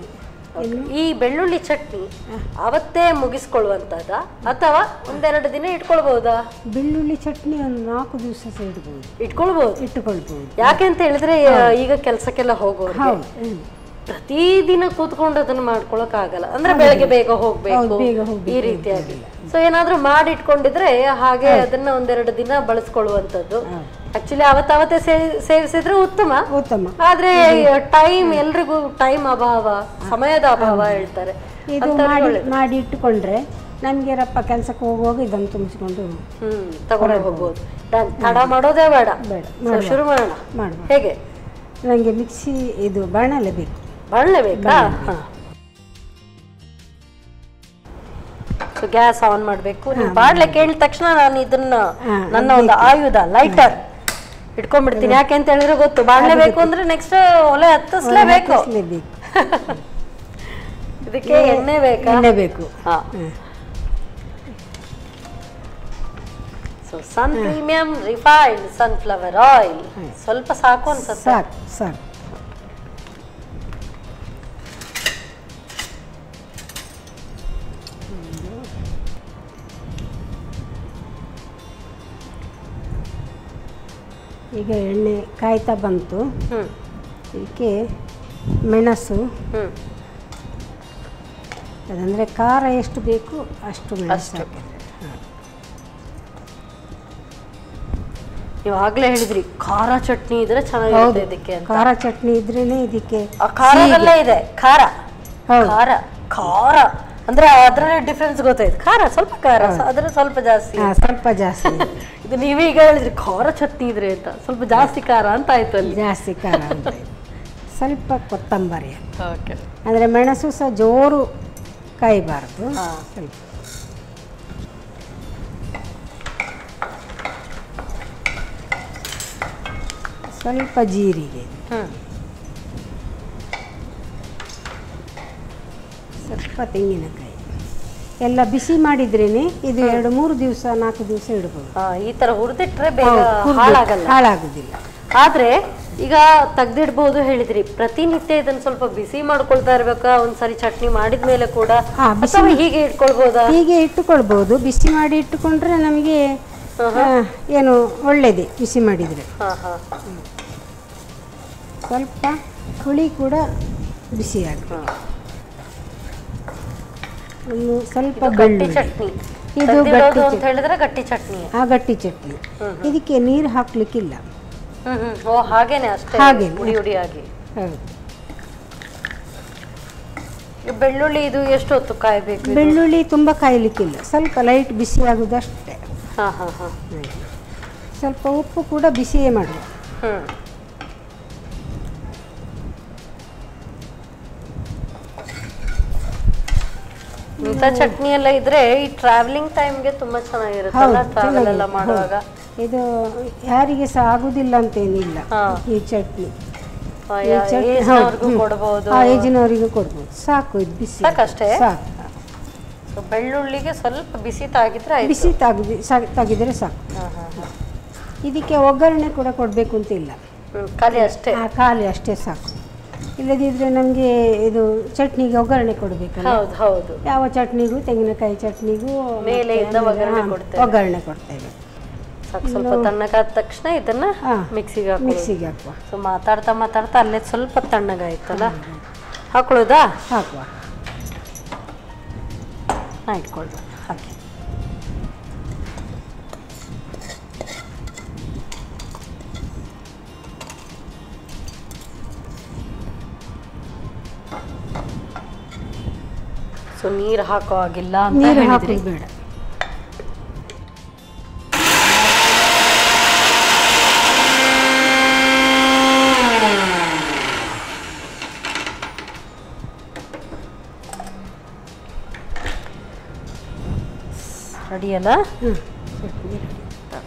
ಈ ಬೆಳ್ಳುಳ್ಳಿ ಚಟ್ನಿ ಅವತ್ತೇ ಮುಗಿಸ್ಕೊಳ್ಳುವಂತದ ಅಥವಾ ಒಂದೆರಡು ದಿನ ಇಟ್ಕೊಳ್ಬಹುದಾ ಬೆಳ್ಳುಳ್ಳಿ ಚಟ್ನಿ ಒಂದು ನಾಲ್ಕು ದಿವಸ ಸಹ ಇಡ್ಬೋದು ಇಟ್ಕೊಳ್ಬಹುದು ಇಟ್ಟುಕೊಳ್ಬೋದು ಯಾಕೆ ಅಂತ ಹೇಳಿದ್ರೆ ಈಗ ಕೆಲ್ಸಕ್ಕೆಲ್ಲ ಹೋಗೋರು ಹೌದು ಹ್ಮ್. ಪ್ರತಿದಿನ ಕೂತ್ಕೊಂಡು ಅದನ್ನ ಮಾಡ್ಕೊಳಕ್ ಆಗಲ್ಲ ಅಂದ್ರೆ ಬೆಳಗ್ಗೆ ಬೇಗ ಹೋಗ್ಬೇಕು ಹೌದು, ಬೇಗ ಹೋಗ್ಬೇಕು ಈ ರೀತಿಯಾಗಿ ಸೊ ಏನಾದ್ರೂ ಮಾಡಿ ಇಟ್ಕೊಂಡಿದ್ರೆ ಹಾಗೆ ಅದನ್ನ ಒಂದೆರಡು ದಿನ ಬಳಸ್ಕೊಳ್ಳುವಂಥದ್ದು ಆಕ್ಚುಲಿ ಅವತ್ತಾವತ್ತೇ ಸೇ- ಸೇವಿಸಿದ್ರೆ ಉತ್ತಮ ಉತ್ತಮ ಆದ್ರೆ ಟೈಮ್ ಎಲ್ರಿಗೂ ಟೈಮ್ ಅಭಾವ ಸಮಯದ ಅಭಾವ ಹೇಳ್ತಾರೆ ಇದು ಅಂಥವ್ರಿಗೆ ಮಾಡಿ ಒಳ್ಳೇದು. ಮಾಡಿ ಇಟ್ಟುಕೊಂಡ್ರೆ ನಮಗೆ ರಪ್ಪ ಕೆಲಸಕ್ಕೆ ಹೋಗುವಾಗ ಇದನ್ನು ತುಂಬಿಸ್ಕೊಂಡು ಹ್ಮ್ ತಗೊಂಡು ಹೋಗ್ಬೋದು ತ- ತಡ ಮಾಡೋದೇ ಬೇಡ ಬೇಡ, So, ಮಾಡುವ. ಶುರು ಮಾಡೋಣ ಮಾಡುವ ಹೇಗೆ ನನಗೆ ಮಿಕ್ಸಿ ಇದು ಬಾಣಲೆ ಬೇಕು ಬಾಣಲೆ ಬೇಕಾ ಸೊ ಗ್ಯಾಸ್ ಆನ್ ಮಾಡಬೇಕು ನೀವು ಬಾಡ್ಲೆ ಕೇಳಿದ ತಕ್ಷಣ ನಾನು ಇದನ್ನ ಹಾ, ನನ್ನ ಒಂದು ಆಯುಧ ಲೈಟರ್ ಇಟ್ಕೊಂಡ್ಬಿಡ್ತೀನಿ ಯಾಕೆ ಅಂತ ಹೇಳಿದ್ರೆ ಗೊತ್ತು ಬಾಣ್ಲೆ ಬೇಕು ಅಂದ್ರೆ ನೆಕ್ಸ್ಟ್ ಒಲೆ ಹತ್ತಿಸ್ಲೇಬೇಕು ಹತ್ತಿಸ್ಲೇಬೇಕು. ಇದಕ್ಕೆ ಎಣ್ಣೆ ಬೇಕಾ ಎಣ್ಣೆ ಬೇಕು ಹಾ ಹ್ಮ್. So Sun premium refined sunflower oil ಸ್ವಲ್ಪ ಸಾಕು ಅನ್ಸುತ್ತೆ ಸಾಕು ಸಾಕು ಈಗ ಎಣ್ಣೆ ಕಾಯ್ತಾ ಬಂತು ಹ್ಮ್ ಇದಕ್ಕೆ ಮೆಣಸು ಹ್ಮ್ ಅದಂದರೆ ಖಾರ ಎಷ್ಟು ಬೇಕು ಅಷ್ಟು ಮೆಣಸು ಅಷ್ಟು. ಹಾಕಿದ್ರೆ ನೀವು ಆಗ್ಲೇ ಹೇಳಿದ್ರಿ ಖಾರ ಚಟ್ನಿ ಇದ್ರೆ ಹೌದು ಚೆನ್ನಾಗಿರುತ್ತೆ ಇದಕ್ಕೆ ಅಂತ ಖಾರ ಚಟ್ನಿ ಇದ್ರೇನೆ ಇದಕ್ಕೆ ಆ ಖಾರದಲ್ಲೇ ಇದೆ ಖಾರ ಹೌದು ಖಾರ ಖಾರ ಅಂದ್ರೆ ಅದ್ರಲ್ಲೇ ಡಿಫ್ರೆನ್ಸ್ ಗೊತ್ತಾಯ್ತು ಖಾರ ಸ್ವಲ್ಪ ಖಾರ ಅದ್ರ ಸ್ವಲ್ಪ ಜಾಸ್ತಿ ಹಾ, ಸ್ವಲ್ಪ ಜಾಸ್ತಿ ಇದು ನೀವೀಗ ಹೇಳಿದ್ರಿ ಖಾರ ಚಟ್ನಿ ಇದ್ರೆ ಅಂತ ಸ್ವಲ್ಪ ಜಾಸ್ತಿ ಖಾರ ಅಂತ ಆಯ್ತು ಅಲ್ಲಿ ಜಾಸ್ತಿ ಖಾರ ಅಂತ ಇದೆ. ಸ್ವಲ್ಪ ಕೊತ್ತಂಬರಿ ಓಕೆ ಅಂದರೆ ಮೆಣಸು ಸಹ ಜೋರು ಕಾಯಬಾರ್ದು ಹಾ. ಸ್ವಲ್ಪ ಸ್ವಲ್ಪ ಜೀರಿಗೆ ಹ್ಮ್ ಸ್ವಲ್ಪ ತೆಂಗಿನಕಾಯಿ ಎಲ್ಲ ಬಿಸಿ ಮಾಡಿದ್ರೇನೆ ಇದು ಎರಡು ಮೂರು ದಿವಸ ನಾಲ್ಕು ದಿವಸ ಇಡ್ಬೋದು ಆ, ಈ ತರ ಹುರಿದಿಟ್ರೆ ಬೇಗ ಹೌದು, ಹುರ್ದು- ಹಾಳಾಗಲ್ಲ ಹಾಳಾಗುದಿಲ್ಲ ಆದ್ರೆ ಈಗ ತೆಗ್ದಿಡ್ಬೋದು ಹೇಳಿದ್ರಿ ಪ್ರತಿನಿತ್ಯ ಇದನ್ನ ಸ್ವಲ್ಪ ಬಿಸಿ ಮಾಡ್ಕೊಳ್ತಾ ಇರ್ಬೇಕಾ ಒಂದ್ಸರಿ ಚಟ್ನಿ ಮಾಡಿದ್ಮೇಲೆ ಕೂಡ ಹಾ, ಬಿಸಿ ಅಥವಾ ಹೀಗೆ ಇಟ್ಕೊಳ್ಬೋದಾ ಹೀಗೆ ಇಟ್ಟುಕೊಳ್ಬೋದು ಬಿಸಿ ಮಾಡಿ ಇಟ್ಟುಕೊಂಡ್ರೆ ನಮಗೆ ಆ, ಏನು ಒಳ್ಳೆಯದೇ ಬಿಸಿ ಮಾಡಿದರೆ ಹಾ ಹಾ ಸ್ವಲ್ಪ ಹುಳಿ ಕೂಡ ಬಿಸಿ ಆಗುತ್ತೆ ಹಾ. ಒಂದು ಸ್ವಲ್ಪ ಇದು ಗಟ್ಟಿ ಬೆಳ್ಳುಳ್ಳಿ ಚಟ್ನಿ ಇದು ತೆಗ್ದಿಡೋದು ಗಟ್ಟಿ ಅಂತ ಚಟ್ನಿ. ಹೇಳಿದ್ರೆ ಗಟ್ಟಿ ಚಟ್ನಿ ಆ ಗಟ್ಟಿ ಚಟ್ನಿ ಇದಕ್ಕೆ ನೀರು ಹಾಕ್ಲಿಕ್ಕಿಲ್ಲ ಹ್ಮ್ ಹ್ಮ್ ಓ ಹಾಗೇನೆ ಅಷ್ಟೇ ಹಾಗೇನೆ. ಹುಡಿ ಹುಡಿಯಾಗಿ ಹೌದು ಈ ಬೆಳ್ಳುಳ್ಳಿ ಇದು ಎಷ್ಟು ಹೊತ್ತು ಕಾಯ್ಬೇಕು ಇದು? ಬೆಳ್ಳುಳ್ಳಿ ತುಂಬ ಕಾಯಲಿಕ್ಕಿಲ್ಲ ಸ್ವಲ್ಪ ಲೈಟ್ ಬಿಸಿ ಆಗುದಷ್ಟೇ ಹಾ ಹಾ ಹಾ ಸ್ವಲ್ಪ ಉಪ್ಪು ಕೂಡ ಬಿಸಿಯೇ ಮಾಡುವ ಹ್ಮ್ ಇಂಥ ಚಟ್ನಿ ಎಲ್ಲ ಇದ್ರೆ ಈ ಟ್ರಾವೆಲಿಂಗ್ ಟೈಮ್ಗೆ ತುಂಬಾ ಚೆನ್ನಾಗಿರುತ್ತಲ್ಲ ಹೌದು, ಟ್ರಾವೆಲ್ ಎಲ್ಲ ಚೆನ್ನಾಗಿದೆ, ಮಾಡುವಾಗ ಇದು ಯಾರಿಗೆ ಸಹ ಆಗುದಿಲ್ಲ ಅಂತೇನಿಲ್ಲ ಹಾ. ಈ ಚಟ್ನಿ ಆ, ಈ ಯಾ- ಚಟ್ನಿ- ಏಜ್ನವ್ರಿಗೂ ಹೌದು, ಹ್ಮ್. ಕೊಡ್ಬೋದು ಆ ಏಜಿನವರಿಗೂ ಕೊಡ್ಬೋದು ಸಾಕು ಇದು ಬಿಸಿ ಸಾಕಷ್ಟೇ? ಸಾಕು So, ಬೆಳ್ಳುಳ್ಳಿಗೆ ಸ್ವಲ್ಪ ಬಿಸಿ ತಾಗಿದ್ರೆ ಆಯ್ತು ಬಿಸಿ ತಾಗಿದ್ರೆ ತಾಗಿದ್ರೆ ಸಾಕು ಹಾ, ಹಾ, ಹಾ. ಇದಕ್ಕೆ ಒಗ್ಗರಣೆ ಕೂಡ ಕೊಡಬೇಕು ಅಂತ ಇಲ್ಲ ಹ್ಮ್, ಖಾಲಿ ಅಷ್ಟೇ ಆ ಖಾಲಿ ಅಷ್ಟೇ ಸಾಕು ಇಲ್ಲದಿದ್ರೆ ನಮಗೆ ಇದು ಚಟ್ನಿಗೆ ಒಗ್ಗರಣೆ ಕೊಡಬೇಕಲ್ಲ ಹೌದು ಹೌದು ಯಾವ ಚಟ್ನಿಗೂ ತೆಂಗಿನಕಾಯಿ ಚಟ್ನಿಗೂ ಮೇಲೆಯಿಂದ ಮತ್ತೆ ಒಗ್ಗರಣೆ ಹಾ, ಕೊಡ್ತೇವೆ. ಒಗ್ಗರಣೆ ಕೊಡ್ತೇವೆ ಸಾಕು ಸ್ವಲ್ಪ ತಣ್ಣಗಾದ ತಕ್ಷಣ ಇದನ್ನ ಹಾ. ಮಿಕ್ಸಿಗೆ ಹಾಕೊಳ್ಳೋದು ಮಿಕ್ಸಿಗೆ ಹಾಕುವ ಸೊ ಮಾತಾಡ್ತಾ ಮಾತಾಡ್ತಾ ಅಲ್ಲೇ ಸ್ವಲ್ಪ ತಣ್ಣಗಾಯ್ತಲ್ಲ ಹಾಕೊಳ್ಳೋದಾ ಹಾಕುವ ನಾ ಇಟ್ಕೊಳ್ದು ಹಾಕಿ ಸೊ ನೀರು ಹಾಕೋ ಹಾಗಿಲ್ಲ ಅಂತ ನೀರು ಹೇಳಿದ್ರಿ ಹಾಕೋದು ಬೇಡ ರೆಡಿ ಅಲ್ಲ ಹ್ಮ್. ಚಟ್ನಿ ready.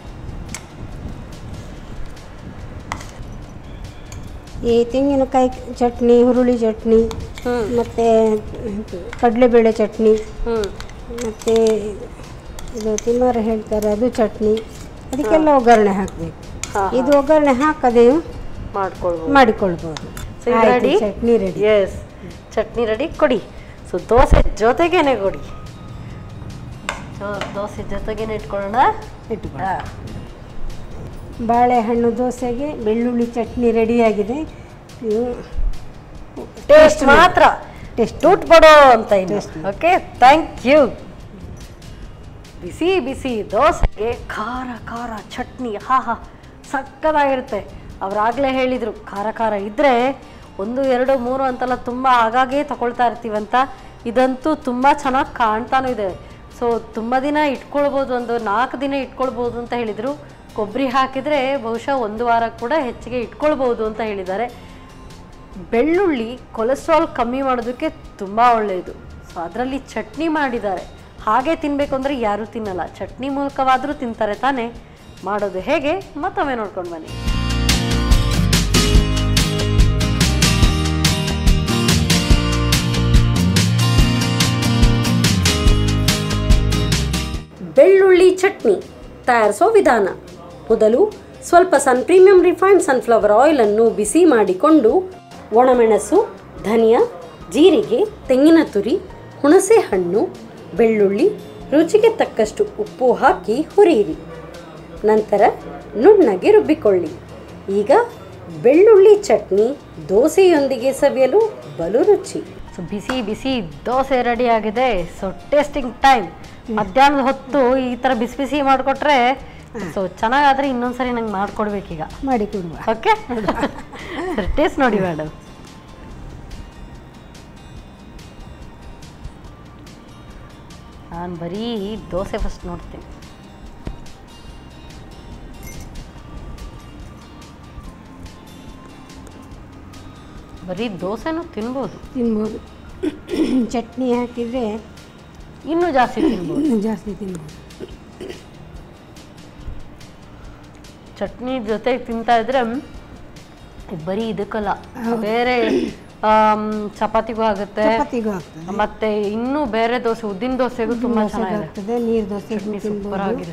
ಈ ತೆಂಗಿನಕಾಯಿ ಚಟ್ನಿ ಹುರುಳಿ ಚಟ್ನಿ ಹ್ಮ್ ಮತ್ತು ಕಡಲೆಬೇಳೆ ಚಟ್ನಿ ಹ್ಮ್ ಮತ್ತು ಇದು ತಿಮ್ಮರ ಹೇಳ್ತಾರೆ ಅದು ಚಟ್ನಿ ಅದಕ್ಕೆಲ್ಲ ಒಗ್ಗರಣೆ ಹಾಕಬೇಕು ಹಾ, ಇದು ಒಗ್ಗರಣೆ ಹಾಕದೆಯೂ ಮಾಡ್ಕೊಳ್ಬೋದು ಮಾಡಿಕೊಳ್ಬೋದು ಸೊ ಇದು ಆಯ್ತು, ready chutney ready yes chutney ready ಕೊಡಿ ಸೊ ದೋಸೆ ಜೊತೆಗೇನೆ ಕೊಡಿ ಸೊ ದೋಸೆ ಜೊತೆಗೇನೆ ಇಟ್ಕೊಳ್ಳೋಣ ಇಟ್ಟುಕೊಳ್ಳಿ ಹಾ. ಬಾಳೆಹಣ್ಣು ದೋಸೆಗೆ ಬೆಳ್ಳುಳ್ಳಿ ಚಟ್ನಿ ರೆಡಿಯಾಗಿದೆ ಇದು ಟೇಸ್ಟ್ ಮಾತ್ರ ಟೇಸ್ಟ್ ಟೂಟ್ ಬಡೋ ಅಂತ ಇನ್ನು Taste. ಓಕೆ ಥ್ಯಾಂಕ್ ಯು ಬಿಸಿ ಬಿಸಿ ದೋಸೆಗೆ ಖಾರ ಖಾರ ಚಟ್ನಿ ಹಾ ಹಾ ಸಕ್ಕದಾಗಿರುತ್ತೆ ಅವರಾಗಲೇ ಹೇಳಿದರು ಖಾರ ಖಾರ ಇದ್ದರೆ ಒಂದು ಎರಡು ಮೂರು ಅಂತೆಲ್ಲ ತುಂಬ ಆಗಾಗ್ಗೆ ತಗೊಳ್ತಾ ಇರ್ತೀವಂತ ಇದಂತೂ ತುಂಬ ಚೆನ್ನಾಗಿ ಕಾಣ್ತಾನೂ ಇದೆ ಸೊ ತುಂಬ ದಿನ ಇಟ್ಕೊಳ್ಬೋದು ಒಂದು ನಾಲ್ಕು ದಿನ ಇಟ್ಕೊಳ್ಬೋದು ಅಂತ ಹೇಳಿದರು ಕೊಬ್ಬರಿ ಹಾಕಿದರೆ ಬಹುಶಃ ಒಂದು ವಾರ ಕೂಡ ಹೆಚ್ಚಿಗೆ ಇಟ್ಕೊಳ್ಬೋದು ಅಂತ ಹೇಳಿದ್ದಾರೆ ಬೆಳ್ಳುಳ್ಳಿ ಕೊಲೆಸ್ಟ್ರಾಲ್ ಕಮ್ಮಿ ಮಾಡೋದಕ್ಕೆ ತುಂಬ ಒಳ್ಳೆಯದು ಸೊ ಅದರಲ್ಲಿ ಚಟ್ನಿ ಮಾಡಿದ್ದಾರೆ ಹಾಗೆ ತಿನ್ನಬೇಕು ಅಂದರೆ ಯಾರೂ ತಿನ್ನಲ್ಲ ಚಟ್ನಿ ಮೂಲಕವಾದರೂ ತಿಂತಾರೆ ತಾನೇ ಮಾಡೋದು ಹೇಗೆ ಮತ್ತೊಮ್ಮೆ ನೋಡ್ಕೊಂಡು ಬನ್ನಿ ಬೆಳ್ಳುಳ್ಳಿ ಚಟ್ನಿ ತಯಾರಿಸೋ ವಿಧಾನ ಮೊದಲು ಸ್ವಲ್ಪ ಸನ್ ಪ್ರೀಮಿಯಂ ರಿಫೈನ್ಡ್ ಸನ್ಫ್ಲವರ್ ಆಯಿಲನ್ನು ಬಿಸಿ ಮಾಡಿಕೊಂಡು ಒಣಮೆಣಸು ಧನಿಯಾ ಜೀರಿಗೆ ತೆಂಗಿನ ತುರಿ ಹುಣಸೆ ಹಣ್ಣು ಬೆಳ್ಳುಳ್ಳಿ ರುಚಿಗೆ ತಕ್ಕಷ್ಟು ಉಪ್ಪು ಹಾಕಿ ಹುರಿಯಿರಿ ನಂತರ ನುಣ್ಣಗೆ ರುಬ್ಬಿಕೊಳ್ಳಿ ಈಗ ಬೆಳ್ಳುಳ್ಳಿ ಚಟ್ನಿ ದೋಸೆಯೊಂದಿಗೆ ಸವಿಯಲು ಬಲು ರುಚಿ ಸೊ ಬಿಸಿ ಬಿಸಿ ದೋಸೆ ರೆಡಿ ಆಗಿದೆ ಸೊ ಟೇಸ್ಟಿಂಗ್ ಟೈಮ್ ಮಧ್ಯಾಹ್ನದ ಹೊತ್ತು ಈ ಥರ ಬಿಸಿ ಬಿಸಿ ಮಾಡಿಕೊಟ್ರೆ ಸೊ ಚೆನ್ನಾಗಾದ್ರೆ ಇನ್ನೊಂದ್ಸರಿ ನಂಗೆ ಮಾಡ್ಕೊಡ್ಬೇಕೀಗ ಮಾಡಿ ಕೊಡುವ ಓಕೆ ಸರಿ ಟೇಸ್ಟ್ ನೋಡಿ ಮೇಡಮ್ ನಾನು ಬರೀ ದೋಸೆ ಫಸ್ಟ್ ನೋಡ್ತೀನಿ ಬರೀ ದೋಸೆನೂ ತಿನ್ಬೋದು ತಿನ್ಬೋದು ಚಟ್ನಿ ಹಾಕಿದರೆ ಇನ್ನೂ ಜಾಸ್ತಿ ತಿನ್ಬೋದು ಜಾಸ್ತಿ ತಿನ್ಬೋದು ಚಟ್ನಿ ಜೊತೆಗೆ ತಿಂತಾ ಇದ್ರೆ ಮ್, ಇದ್ ಬರೀ ಇದಕ್ಕಲ್ಲ ಬೇರೆ ಆಮ್, ಚಪಾತಿಗೂ ಆಗುತ್ತೆ ಚಪಾತಿಗೂ ಆಗ್ತದೆ ಮತ್ತೆ ಇನ್ನೂ ಬೇರೆ ದೋಸೆ ಉದ್ದಿನ ದೋಸೆಗೂ ತುಂಬಾ ದೋಸೆಗೂ ಚೆನ್ನಾಗಿದೆ ಆಗ್ತದೆ ನೀರು ದೋಸೆ ಚಟ್ನಿ ಸೂಪರ್ ತಿನ್ಬೋದು ಆಗಿದೆ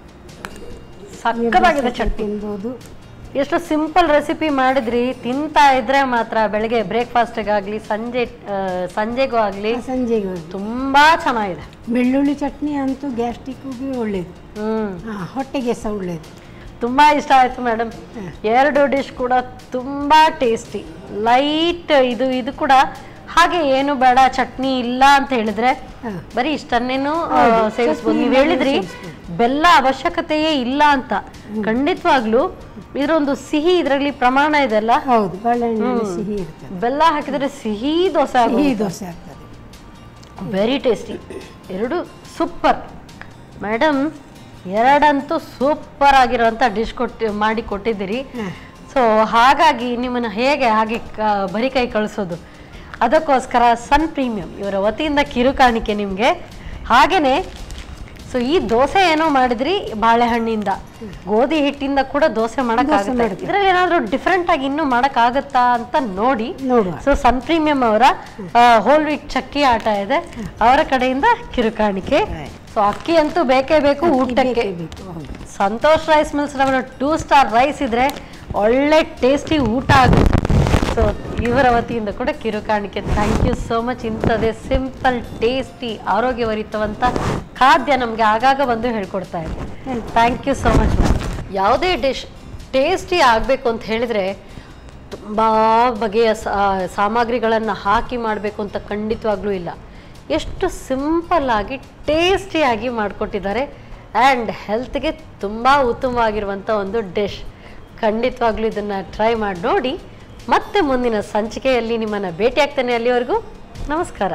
ಸಕ್ಕತ್ತಾಗಿದೆ ಚಟ್ನಿ ತಿನ್ಬೋದು ಎಷ್ಟು ಸಿಂಪಲ್ ರೆಸಿಪಿ ಮಾಡಿದ್ರಿ ತಿಂತಾ ಇದ್ರೆ ಮಾತ್ರ ಬೆಳಗ್ಗೆ ಬ್ರೇಕ್ಫಾಸ್ಟಿಗಾಗಲಿ ಸಂಜೆ ಆ, ಸಂಜೆಗೂ ಆಗಲಿ ಸಂಜೆಗೆ ತುಂಬಾ ಚೆನ್ನಾಗಿದೆ ಬೆಳ್ಳುಳ್ಳಿ ಚಟ್ನಿ ಅಂತೂ ಗ್ಯಾಸ್ಟ್ರಿಕ್ಕಿಗೆ ಒಳ್ಳೇದು ಹ್ಮ್ ಹಾಂ ಹೊಟ್ಟೆಗೆ ಸಹ ಒಳ್ಳೇದು ತುಂಬಾ ಇಷ್ಟ ಆಯ್ತು ಮೇಡಮ್ ಎರಡು ಡಿಶ್ ಕೂಡ ತುಂಬಾ ಟೇಸ್ಟಿ ಲೈಟ್ ಇದು ಇದು ಕೂಡ ಹಾಗೆ ಏನು ಬೇಡ ಚಟ್ನಿ ಇಲ್ಲ ಅಂತ ಹೇಳಿದ್ರೆ ಹಾ. ಬರೀ ಇಷ್ಟನ್ನೇನು ಸೇವಿಸ್ಬೋದು ನೀವು ಹೇಳಿದ್ರಿ ಬೆಲ್ಲ ಅವಶ್ಯಕತೆಯೇ ಇಲ್ಲ ಅಂತ ಖಂಡಿತವಾಗ್ಲೂ ಇದರೊಂದು ಸಿಹಿ ಇದರಲ್ಲಿ ಪ್ರಮಾಣ ಇದೆಲ್ಲ ಹೌದು ಬಾಳೆಹಣ್ಣು ಸಿಹಿ ಇರ್ತದೆ ಬೆಲ್ಲ ಹಾಕಿದ್ರೆ ಸಿಹಿ ದೋಸೆ ಸಿಹಿ ಆಗೋಗುತ್ತೆ ದೋಸೆ ಆಗ್ತದೆ ವೆರಿ ಟೇಸ್ಟಿ ಎರಡು ಸೂಪರ್ ಮೇಡಮ್ ಎರಡಂತೂ ಸೂಪರ್ ಆಗಿರೋಂಥ ಡಿಶ್ ಕೊಟ್ಟು ಮಾಡಿ ಕೊಟ್ಟಿದ್ದೀರಿ ಹ್ಮ್. ಸೊ ಹಾಗಾಗಿ ನಿಮ್ಮನ್ನು ಹೇಗೆ ಹಾಗೆ ಕ- ಬರಿ ಕೈ ಕಳಿಸೋದು ಅದಕ್ಕೋಸ್ಕರ ಸನ್ ಪ್ರೀಮಿಯಂ ಇವರ ವತಿಯಿಂದ ಕಿರುಕಾಣಿಕೆ ನಿಮಗೆ ಹಾಗೇನೆ ಸೊ ಈ ದೋಸೆ ಏನೋ ಮಾಡಿದ್ರಿ ಬಾಳೆಹಣ್ಣಿಂದ ಗೋಧಿ ಹಿಟ್ಟಿಂದ ಕೂಡ ದೋಸೆ ಮಾಡೋಕ್ಕಾಗುತ್ತೆ ಮಾಡ್ತೀವಿ. ಇದರಲ್ಲಿ ಏನಾದರೂ ಡಿಫ್ರೆಂಟ್ ಆಗಿ ಇನ್ನೂ ಮಾಡೋಕ್ಕಾಗತ್ತಾ ಅಂತ ನೋಡಿ ನೋಡುವ ಸೊ ಸನ್ ಪ್ರೀಮಿಯಂ ಅವರ ಹೋಲ್ ವೀಕ್ ಚಕ್ಕಿ ಆಟ ಇದೆ ಅವರ ಕಡೆಯಿಂದ ಕಿರುಕಾಣಿಕೆ ಸೊ ಅಕ್ಕಿ ಅಂತೂ ಬೇಕೇ ಬೇಕು ಊಟಕ್ಕೆ ಬೇಕೇ ಬೇಕು ಹೌದು ಸಂತೋಷ್ ರೈಸ್ ಮಿಲ್ಸ್ ರವರ ಟೂ ಸ್ಟಾರ್ ರೈಸ್ ಇದ್ರೆ ಒಳ್ಳೆ ಟೇಸ್ಟಿ ಊಟ ಆಗುತ್ತೆ ಸೊ ಇವರ ವತಿಯಿಂದ ಕೂಡ ಕಿರುಕಾಣಿಕೆ ಥ್ಯಾಂಕ್ ಯು ಸೋ ಮಚ್ ಇಂಥದ್ದೇ ಸಿಂಪಲ್ ಟೇಸ್ಟಿ ಆರೋಗ್ಯಭರಿತವಂತ ಖಾದ್ಯ ನಮಗೆ ಆಗಾಗ ಬಂದು ಹೇಳ್ಕೊಡ್ತಾ ಇದೆ ಥ್ಯಾಂಕ್ ಯು ಸೋ ಮಚ್ ಯಾವುದೇ ಡಿಶ್ ಟೇಸ್ಟಿ ಆಗಬೇಕು ಅಂತ ಹೇಳಿದರೆ ತುಂಬ ಬಗೆಯ ಸಾ- ಸಾಮಗ್ರಿಗಳನ್ನು ಹಾಕಿ ಮಾಡಬೇಕು ಅಂತ ಖಂಡಿತವಾಗ್ಲೂ ಇಲ್ಲ ಎಷ್ಟು ಸಿಂಪಲ್ ಆಗಿ ಟೇಸ್ಟಿಯಾಗಿ ಮಾಡಿಕೊಟ್ಟಿದ್ದಾರೆ ಆ್ಯಂಡ್ ಹೆಲ್ತ್ಗೆ ತುಂಬ ಉತ್ತಮವಾಗಿರುವಂಥ ಒಂದು ಡಿಶ್ ಖಂಡಿತವಾಗ್ಲೂ ಇದನ್ನು ಟ್ರೈ ಮಾಡಿ ನೋಡಿ ಮತ್ತೆ ಮುಂದಿನ ಸಂಚಿಕೆಯಲ್ಲಿ ನಿಮ್ಮನ್ನು ಭೇಟಿಯಾಗ್ತೇನೆ ಅಲ್ಲಿವರೆಗೂ ನಮಸ್ಕಾರ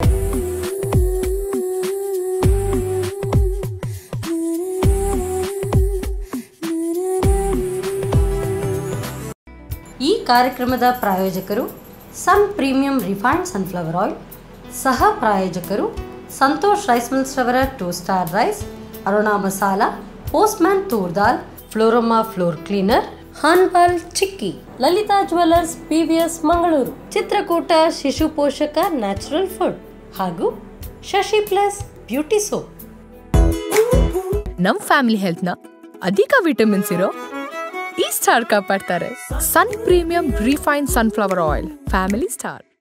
ಈ ಕಾರ್ಯಕ್ರಮದ ಪ್ರಾಯೋಜಕರು Sun premium refined sunflower oil ಸಹ ಪ್ರಾಯೋಜಕರು ಸಂತೋಷ್ ರೈಸ್ ಮಿಲ್ಸ್ ರವರ two star rice Aruna masala postman toor dal Florama floor cleaner ಹಾನ್ಪಾಲ್ ಚಿಕ್ಕಿ ಲಲಿತಾ ಜ್ಯುವೆಲ್ಲರ್ಸ್ ಪಿವಿಎಸ್ ಮಂಗಳೂರು ಚಿತ್ರಕೂಟ ಶಿಶು ಪೋಷಕ ನ್ಯಾಚುರಲ್ ಫುಡ್ ಹಾಗೂ ಶಶಿ ಪ್ಲಸ್ ಬ್ಯೂಟಿ ಸೋಪ್ ನಮ್ ಫ್ಯಾಮಿಲಿ ಹೆಲ್ತ್ನ ಅಧಿಕ ವಿಟಮಿನ್ಸ್ ಇರೋ ಈ ಸ್ಟಾರ್ ಕಾಪಾಡ್ತಾರೆ Sun premium refine sunflower oil family star